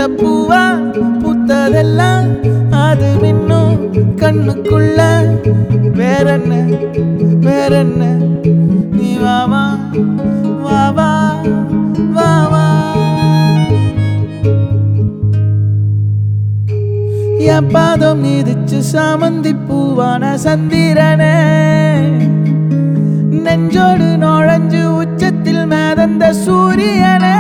பூவா பூத்ததெல்லாம் அது இன்னும் கண்ணுக்குள்ள வேறென்ன வேறென்ன நீ வா வா வா வா வா வா என் பாதம் நீதிச்சு சாமந்தி பூவான சந்திரனே நெஞ்சோடு நுழைஞ்சு உச்சத்தில் மேதந்த சூரியனே